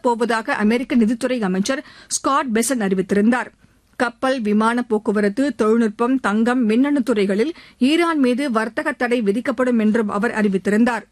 போவதாக அமெரிக்க நிதித்துறை அமைச்சர் ஸ்காட் பெசன் அறிவித்திருந்தார் கப்பல் விமான போக்குவரத்து தொழில்நுட்பம் தங்கம் மின்னணு துறைகளில் ஈரான் மீது வர்த்தக தடை விதிக்கப்படும் என்றும் அவர் அறிவித்திருந்தார்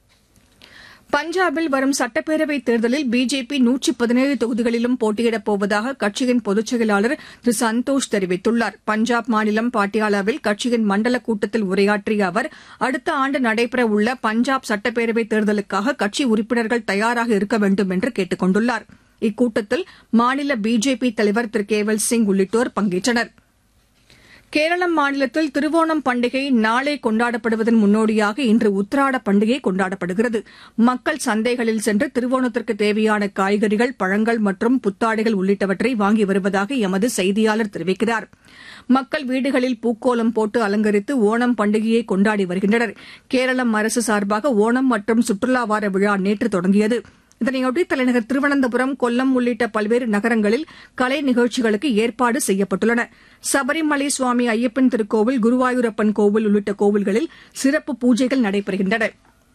பஞ்சாபில் வரும் சட்டப்பேரவைத் தேர்தலில் பிஜேபி நூற்றி பதினேழு தொகுதிகளிலும் போட்டியிடப் போவதாக கட்சியின் பொதுச் செயலாளர் திரு சந்தோஷ் தெரிவித்துள்ளார் பஞ்சாப் மாநிலம் பாட்டியாலாவில் கட்சியின் மண்டல கூட்டத்தில் உரையாற்றிய அவர் அடுத்த ஆண்டு நடைபெறவுள்ள பஞ்சாப் சட்டப்பேரவைத் தேர்தலுக்காக கட்சி உறுப்பினர்கள் தயாராக இருக்க வேண்டும் என்று கேட்டுக் கொண்டுள்ளார் இக்கூட்டத்தில் மாநில பிஜேபி தலைவர் திரு கேவல் சிங் உள்ளிட்டோர் பங்கேற்றனா் கேரளம் மாநிலத்தில் திருவோணம் பண்டிகை நாளை கொண்டாடப்படுவதன் முன்னோடியாக இன்று உத்திராட பண்டிகை கொண்டாடப்படுகிறது மக்கள் சந்தைகளில் சென்று திருவோணத்திற்கு தேவையான காய்கறிகள் பழங்கள் மற்றும் புத்தாடைகள் உள்ளிட்டவற்றை வாங்கி வருவதாக எமது செய்தியாளர் தெரிவிக்கிறார் மக்கள் வீடுகளில் பூக்கோலம் போட்டு அலங்கரித்து ஓணம் பண்டிகையை கொண்டாடி வருகின்றனர் கேரளம் அரசு சார்பாக ஓணம் மற்றும் சுற்றுலா வார விழா நேற்று தொடங்கியது இதனையொட்டி தலைநகர் திருவனந்தபுரம் கொல்லம் உள்ளிட்ட பல்வேறு நகரங்களில் கலை நிகழ்ச்சிகளுக்கு ஏற்பாடு செய்யப்பட்டுள்ளன சபரிமலை சுவாமி ஐயப்பன் திருக்கோவில் குருவாயூரப்பன் கோவில் உள்ளிட்ட கோவில்களில் சிறப்பு பூஜைகள் நடைபெறுகின்றன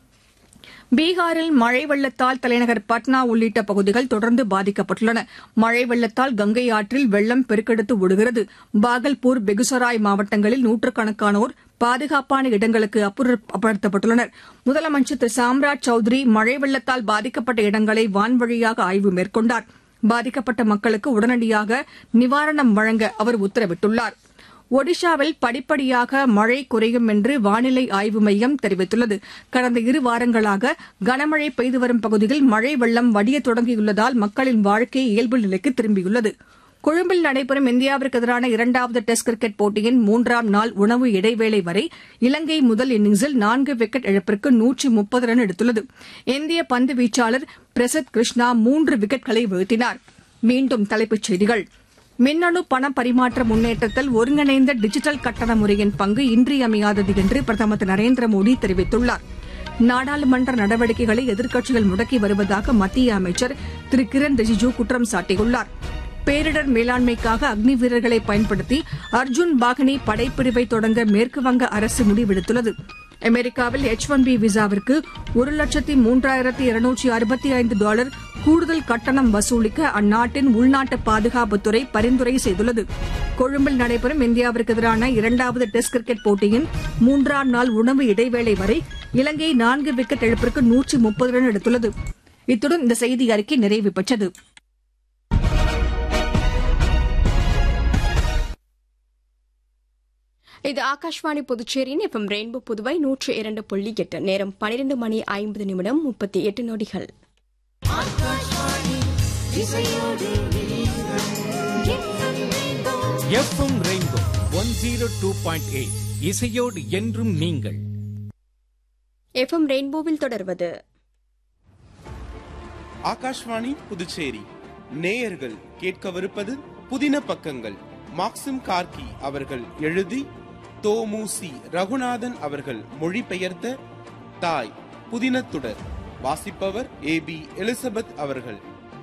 பீகாரில் மழை வெள்ளத்தால் தலைநகர் பட்னா உள்ளிட்ட பகுதிகள் தொடர்ந்து பாதிக்கப்பட்டுள்ளன மழை வெள்ளத்தால் கங்கை ஆற்றில் வெள்ளம் பெருக்கெடுத்து ஓடுகிறது பாகல்பூர் பெகுசராய் மாவட்டங்களில் நூற்றுக்கணக்கானோர் பாதுகாப்பான இடங்களுக்கு அப்புறப்படுத்தப்பட்டுள்ளனர் முதலமைச்சர் திரு சாம்ராஜ் சௌத்ரி மழை வெள்ளத்தால் பாதிக்கப்பட்ட இடங்களை வான்வழியாக ஆய்வு மேற்கொண்டார் பாதிக்கப்பட்ட மக்களுக்கு உடனடியாக நிவாரணம் வழங்க அவர் உத்தரவிட்டுள்ளார் ஒடிஷாவில் படிப்படியாக மழை குறையும் என்று வானிலை ஆய்வு மையம் தெரிவித்துள்ளது கடந்த இரு வாரங்களாக கனமழை பெய்து வரும் பகுதியில் மழை வெள்ளம் வடிய தொடங்கியுள்ளதால் மக்களின் வாழ்க்கை இயல்பு நிலைக்கு திரும்பியுள்ளது கொழும்பில் நடைபெறும் இந்தியாவிற்கு எதிரான இரண்டாவது டெஸ்ட் கிரிக்கெட் போட்டியின் மூன்றாம் நாள் உணவு இடைவேளை வரை இலங்கை முதல் இன்னிங்ஸில் நான்கு விக்கெட் இழப்பிற்கு நூற்றி முப்பது ரன் எடுத்துள்ளது இந்திய பந்து வீச்சாளர் பிரசித் கிருஷ்ணா மூன்று விக்கெட்களை வீழ்த்தினார் மீண்டும் தலைப்புச் செய்திகள் மின்னணு பண பரிமாற்ற முன்னேற்றத்தில் ஒருங்கிணைந்த டிஜிட்டல் கட்டண முறையின் பங்கு இன்றியமையாதது என்று பிரதமர் திரு நரேந்திர மோடி தெரிவித்துள்ளார் நாடாளுமன்ற நடவடிக்கைகளை எதிர்க்கட்சிகள் முடக்கி வருவதாக மத்திய அமைச்சர் திரு கிரண் ரிஜிஜூ குற்றம் சாட்டியுள்ளார் பேரிடர் மேலாண்மைக்காக அக்னி வீரர்களை பயன்படுத்தி அர்ஜுன் பாகனி படைப்பிரிவை தொடங்க மேற்குவங்க அரசு முடிவெடுத்துள்ளது அமெரிக்காவில் எச் ஒன் பி விசாவிற்கு ஒரு லட்சத்தி மூன்றாயிரத்தி இருநூற்றி அறுபத்தி ஐந்து டாலர் கூடுதல் கட்டணம் வசூலிக்க அந்நாட்டின் உள்நாட்டு பாதுகாப்புத்துறை பரிந்துரை செய்துள்ளது கொழும்பில் நடைபெறும் இந்தியாவிற்கு எதிரான இரண்டாவது டெஸ்ட் கிரிக்கெட் போட்டியின் மூன்றாம் நாள் உணவு இடைவேளை வரை இலங்கை நான்கு விக்கெட் இழப்பிற்கு நூற்றி முப்பது ரன் எடுத்துள்ளது இத்துடன் இந்த செய்தி அறிக்கை நிறைவு பெற்றது இது ஆகாஷ்வாணி புதுச்சேரியின் எஃப்எம் ரெயின்போ புதுவை நூற்று இரண்டு புள்ளி எட்டு நேரம் பனிரெண்டு மணி ஐம்பது நிமிடம் முப்பத்தி எட்டு நொடிகள் FM rainbow one zero two point eight இசையோடு என்றும் நீங்கள் எஃப்எம் ரெயின்போவில் தொடர்வது ஆகாஷ்வாணி புதுச்சேரி நேயர்கள் கேட்கவிருப்பது புதின பக்கங்கள் மாக்சிம் கார்கி அவர்கள் எழுதி தோமுசி ரகுநாதன் அவர்கள் மொழிபெயர்த்த தாய் புதினத்துடர் வாசிப்பவர் ஏ பி எலிசபெத் அவர்கள்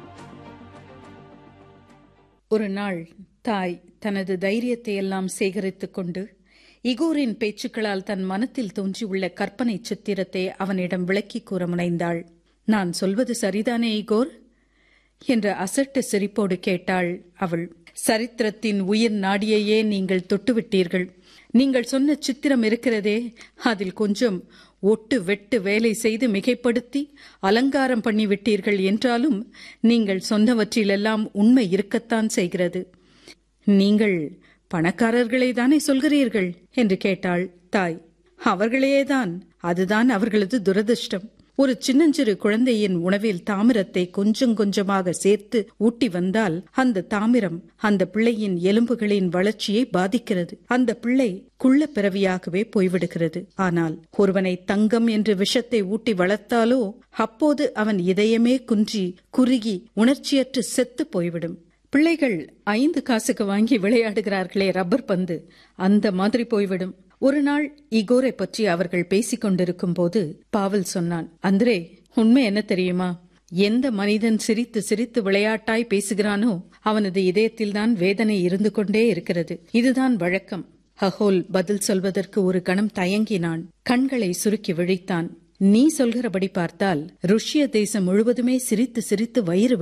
ஒரு நாள் தாய் தனது தைரியத்தை எல்லாம் சேகரித்துக் கொண்டு இகோரின் பேச்சுக்களால் தன் மனத்தில் தோன்றியுள்ள கற்பனை சித்திரத்தை அவனிடம் விளக்கி கூற முனைந்தாள் நான் சொல்வது சரிதானே இகோர் என்ற அசட்டு சிரிப்போடு கேட்டாள் அவள் சரித்திரத்தின் உயிர் நாடியையே நீங்கள் தொட்டுவிட்டீர்கள் நீங்கள் சொன்ன சித்திரம் இருக்கிறதே அதில் கொஞ்சம் ஒட்டு வெட்டு வேலை செய்து மிகைப்படுத்தி அலங்காரம் பண்ணிவிட்டீர்கள் என்றாலும் நீங்கள் சொன்னவற்றிலெல்லாம் உண்மை இருக்கத்தான் செய்கிறது நீங்கள் பணக்காரர்களை தானே சொல்கிறீர்கள் என்று கேட்டாள் தாய் அவர்களேதான் அதுதான் அவர்களது துரதிர்ஷ்டம் ஒரு சின்னஞ்சிறு குழந்தையின் உணவில் தாமிரத்தை கொஞ்சம் கொஞ்சமாக சேர்த்து ஊட்டி வந்தால் அந்த தாமிரம் அந்த பிள்ளையின் எலும்புகளின் வளர்ச்சியை பாதிக்கிறது அந்த பிள்ளை குள்ள பிறவியாகவே போய்விடுகிறது ஆனால் ஒருவனை தங்கம் என்று விஷத்தை ஊட்டி வளர்த்தாலோ அப்போது அவன் இதயமே குன்றி குறுகி உணர்ச்சியற்று செத்து போய்விடும் பிள்ளைகள் ஐந்து காசுக்கு வாங்கி விளையாடுகிறார்களே ரப்பர் பந்து அந்த மாதிரி போய்விடும் ஒரு நாள் இகோரை பற்றி அவர்கள் பேசிக் கொண்டிருக்கும் போது பாவல் சொன்னான் அந்திரே உண்மை என்ன தெரியுமா எந்த மனிதன் சிரித்து சிரித்து விளையாட்டாய் பேசுகிறானோ அவனது இதயத்தில்தான் வேதனை இருந்து கொண்டே இருக்கிறது இதுதான் வழக்கம் ஹஹோல் பதில் சொல்வதற்கு ஒரு கணம் தயங்கினான் கண்களை சுருக்கி விழித்தான் நீ சொல்கிறபடி பார்த்தால் ருஷ்ய தேசம் முழுவதுமே சிரித்து சிரித்து வயிறு